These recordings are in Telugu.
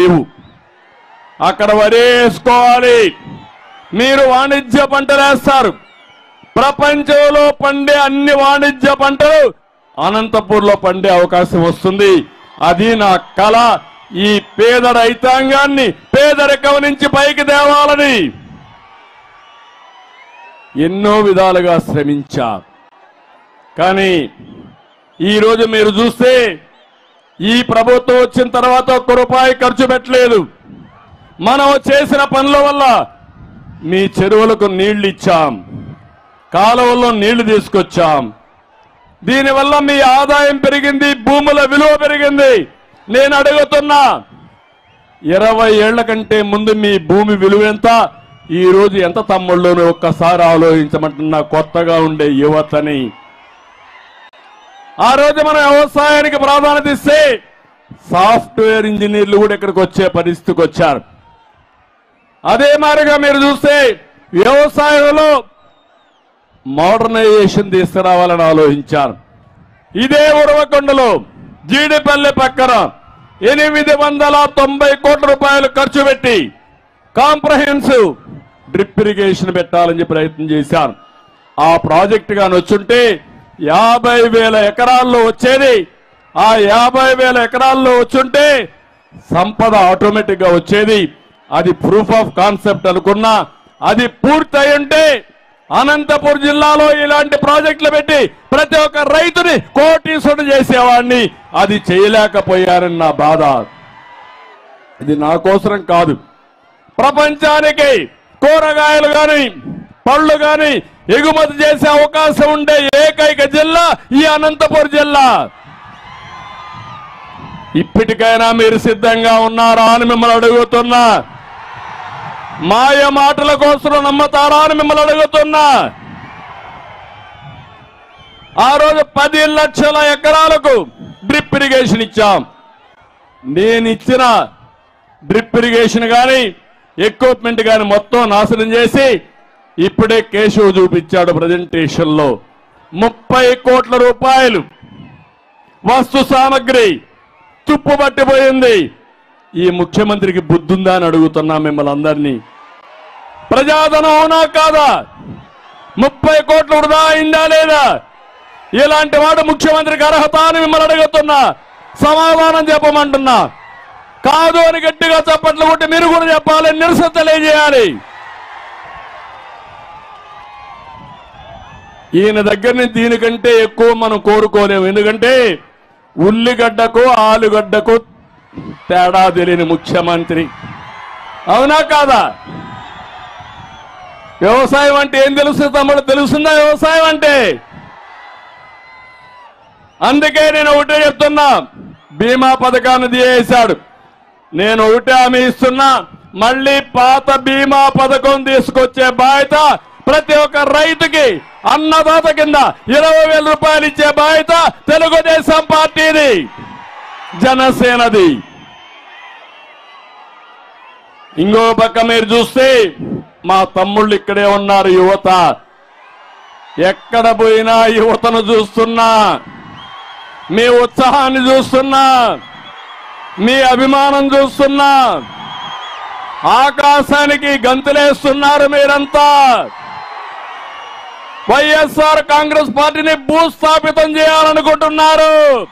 లేవు అక్కడ వరి వేసుకోవాలి మీరు వాణిజ్య పంటలు వేస్తారు ప్రపంచంలో పండే అన్ని వాణిజ్య పంటలు అనంతపూర్లో పండే అవకాశం వస్తుంది అది నా కళ ఈ పేద రైతాంగాన్ని పేదరికం నుంచి పైకి తేవాలని ఎన్నో విధాలుగా శ్రమించా కానీ ఈరోజు మీరు చూస్తే ఈ ప్రభుత్వం వచ్చిన తర్వాత ఒక్క రూపాయి ఖర్చు పెట్టలేదు మనం చేసిన పనుల వల్ల మీ చెరువులకు నీళ్లు ఇచ్చాం కాలువల్లో నీళ్లు తీసుకొచ్చాం దీనివల్ల మీ ఆదాయం పెరిగింది భూముల విలువ పెరిగింది నేను అడుగుతున్నా ఇరవై ఏళ్ల కంటే ముందు మీ భూమి విలువ ఎంత ఈ రోజు ఎంత తమ్ముళ్ళని ఒక్కసారి ఆలోచించమంటున్నా కొత్తగా ఉండే యువతని ఆ రోజు మన వ్యవసాయానికి ప్రాధాన్యత ఇస్తే సాఫ్ట్వేర్ ఇంజనీర్లు కూడా ఇక్కడికి వచ్చే పరిస్థితికి వచ్చారు అదే మాదిరిగా మీరు చూస్తే వ్యవసాయంలో మోడర్నైజేషన్ తీసుకురావాలని ఆలోచించారు ఇదే ఉరవకొండలో జీడిపల్లె పక్కన ఎనిమిది వందల తొంభై కోట్ల రూపాయలు ఖర్చు పెట్టి కాంప్రహెన్సివ్ డ్రిప్ ఇరిగేషన్ పెట్టాలని చెప్పి ప్రయత్నం చేశారు ఆ ప్రాజెక్ట్ గాని వచ్చుంటే యాభై వేల ఎకరాల్లో వచ్చేది ఆ యాభై వేల ఎకరాల్లో వచ్చుంటే సంపద ఆటోమేటిక్ గా వచ్చేది అది ప్రూఫ్ ఆఫ్ కాన్సెప్ట్ అనుకున్నా అది పూర్తయి ఉంటే అనంతపూర్ జిల్లాలో ఇలాంటి ప్రాజెక్టులు పెట్టి ప్రతి ఒక్క రైతుని కోటీసుడు చేసేవాడిని అది చేయలేకపోయారని నా బాధ ఇది నా కోసరం కాదు ప్రపంచానికి కూరగాయలు గాని పళ్ళు గాని ఎగుమతి చేసే అవకాశం ఉండే ఏకైక జిల్లా ఈ అనంతపురం జిల్లా ఇప్పటికైనా మీరు సిద్ధంగా ఉన్నారా అని మిమ్మల్ని అడుగుతున్నా మాయ మాటల కోసం నమ్మతారా అని మిమ్మల్ని అడుగుతున్నా ఆ రోజు పది లక్షల ఎకరాలకు డ్రిప్ ఇరిగేషన్ ఇచ్చాం నేను ఇచ్చిన డ్రిప్ ఇరిగేషన్ కానీ ఎక్విప్మెంట్ కానీ మొత్తం నాశనం చేసి ఇప్పుడే కేశవ్ చూపించాడు ప్రజెంటేషన్ లో ముప్పై కోట్ల రూపాయలు వస్తు సామగ్రి తుప్పు పట్టిపోయింది ఈ ముఖ్యమంత్రికి బుద్ధుందా అని అడుగుతున్నా మిమ్మల్ని అందరినీ ప్రజాధనం అవునా కాదా ముప్పై కోట్లు వృధా అయిందా లేదా ఇలాంటి వాడు ముఖ్యమంత్రికి అర్హత అని మిమ్మల్ని అడుగుతున్నా సమాధానం చెప్పమంటున్నా కాదు అని గట్టిగా చప్పట్లు కొట్టి మీరు కూడా చెప్పాలి నిరసన తెలియజేయాలి ఈయన దగ్గర నుంచి దీనికంటే ఎక్కువ మనం కోరుకోలేము ఎందుకంటే ఉల్లిగడ్డకు ఆలుగడ్డకు తేడా తెలియని ముఖ్యమంత్రి అవునా కాదా వ్యవసాయం అంటే ఏం తెలుస్తుంది తమ్ముడు తెలుస్తుందా వ్యవసాయం అంటే అందుకే నేను ఒకటే చెప్తున్నా బీమా పథకాన్ని తీయేశాడు నేను ఒకటే హామీ ఇస్తున్నా మళ్ళీ పాత బీమా పథకం తీసుకొచ్చే బాధ్యత ప్రతి ఒక్క రైతుకి అన్నదాత కింద ఇరవై వేల రూపాయలు ఇచ్చే బాధ్యత తెలుగుదేశం పార్టీది జనసేనది ఇంకో పక్క మీరు చూస్తే మా తమ్ముళ్ళు ఇక్కడే ఉన్నారు యువత ఎక్కడ పోయినా యువతను చూస్తున్నా మీ ఉత్సాహాన్ని చూస్తున్నా మీ అభిమానం చూస్తున్నా ఆకాశానికి గంతులేస్తున్నారు మీరంతా వైఎస్ఆర్ కాంగ్రెస్ పార్టీని భూస్థాపితం చేయాలనుకుంటున్నారు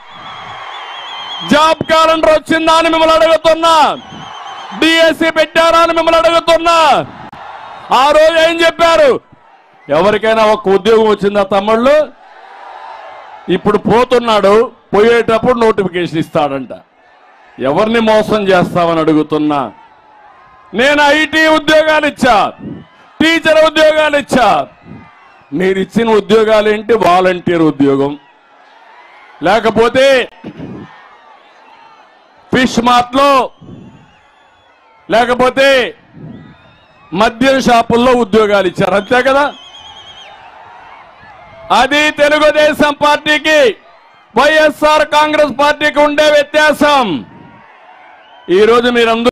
జాబ్ క్యాలెండర్ వచ్చిందా అని మిమ్మల్ని అడుగుతున్నా డిఎస్సి పెట్టారా అని మిమ్మల్ని అడుగుతున్నా ఆ రోజు ఏం చెప్పారు ఎవరికైనా ఒక ఉద్యోగం వచ్చిందా తమ్ముళ్ళు ఇప్పుడు పోతున్నాడు పోయేటప్పుడు నోటిఫికేషన్ ఇస్తాడంట ఎవరిని మోసం చేస్తామని అడుగుతున్నా నేను ఐటీ ఉద్యోగాలు ఇచ్చా టీచర్ ఉద్యోగాలు ఇచ్చా మీరు ఇచ్చిన ఉద్యోగాలు ఏంటి వాలంటీర్ ఉద్యోగం లేకపోతే ఫిష్ మార్ట్ లో లేకపోతే మద్యం షాపుల్లో ఉద్యోగాలు ఇచ్చారు అంతే కదా అది తెలుగుదేశం పార్టీకి వైఎస్ఆర్ కాంగ్రెస్ పార్టీకి ఉండే వ్యత్యాసం ఈ రోజు మీరందరూ